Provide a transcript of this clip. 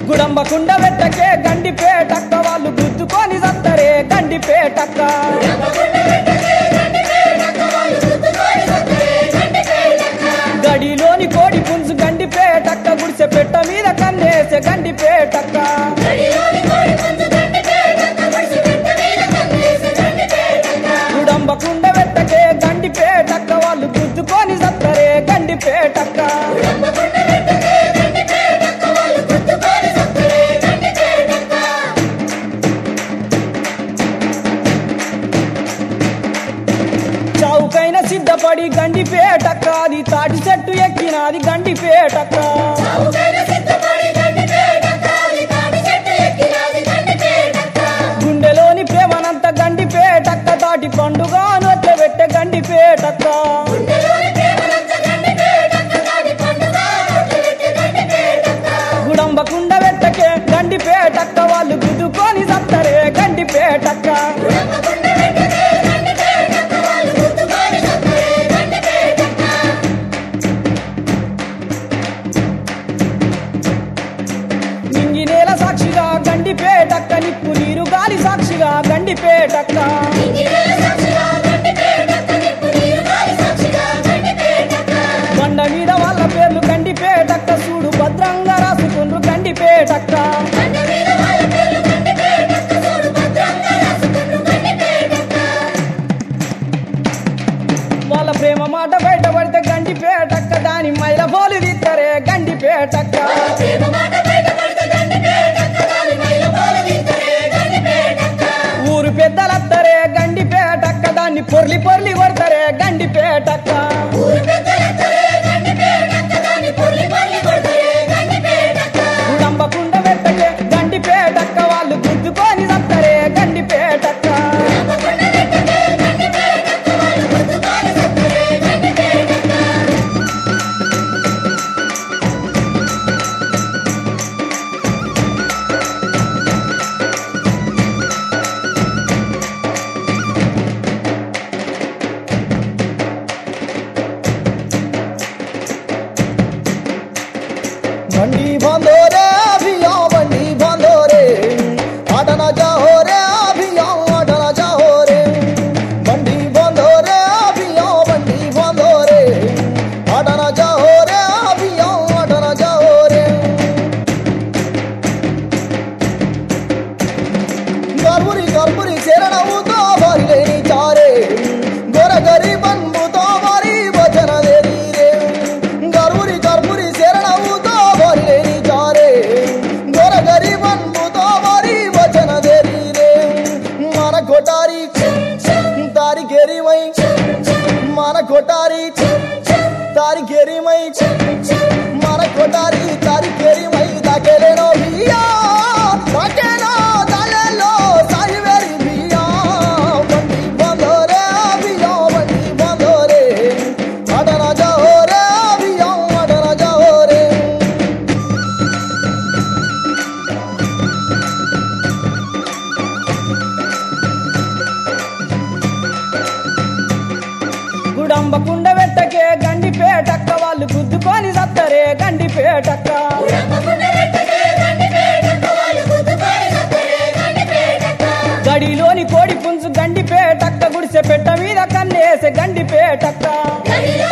గుడంబకుండ వెట్టకే గండిపేటక్క వాళ్ళు గుద్దుకొని సత్తరే గండిపేటక్క గడిలోని కోడి పుంజు గండిపేటక్క గుడిసె పెట్ట మీద కన్నేసే గండిపేటక్క గుడంబకుండ వెట్టకే గండిపేటక్క వాళ్ళు గుద్దుకొని సత్తరే గండిపేటక్క చౌకైన సిద్ధపడి గండిపేటక్క అది తాటి చెట్టు ఎక్కినది గండిపేటక్క గుండెలోని ప్రేమనంత గండిపేటక్క తాటి పండుగ నొట్ల పెట్టే గండిపేటక్క గుడంబకుండ వెట్టకే గండిపేటక్క వాళ్ళు గుద్దుకొని సత్తరే గండిపేటక్క నింగి నేల సాక్షిగా గండిపేటక్క నిప్పు నీరు గాలి సాక్షిగా గండిపేటక్క బండ మీద వాళ్ళ పేర్లు గండిపేటక్క చూడు భద్రంగా రాసుకుండ్రు గండిపేటక్క వాళ్ళ ప్రేమ మాట బయటపడితే గండిపేటక్క దాని మైల పోలు తీస్తారే గండిపేటక్క ఊరు పెద్దలత్తరే గండిపేటక్క దాన్ని పొర్లి పొర్లి కొడతారే గండిపేటక్క గుడంబకుండ వెట్టకే గండిపేటక్క వాళ్ళు గుద్దుకొని సత్తరే గండిపేటక్క बंडी बांधो रे अभिया बंडी बांधो रे आटना जाओ रे अभिया आटना जाओ रे बंडी बांधो रे अभिया बंडी बांधो रे आटना जाओ रे अभिया आटना जाओ रे గర్భురి గర్భురి శరణవుతో వరిలేని చారే గొర గరి బంబుతో మరి వచన దేరి రే గర్భురి గర్భురి శరణవుతో వరిలేని చారే గొర గరి బంబుతో మరి వచన దేరి రే మన కొటారి తారి గెరిమై మన కొటారి తారి గెరిమై మన కొటారి తారి గెరిమై దాకెలేనో బియ్యా దాకెనో దాలెలో సాయివేరి బియ్యా బండి బందోరే బియ్యా బండి బందోరే అడన జాహోరే బియ్యా అడన జాహోరే గుడంబకుండ వెట్టకే గండిపేటక్క వాళ్ళు గుద్దుకొని సత్తరే గండిపేటక్క గడిలోని కోడి పుంజు గండిపేటక్క గుడిసె పెట్ట మీద కన్నేసే గండిపేటక్క గడిలో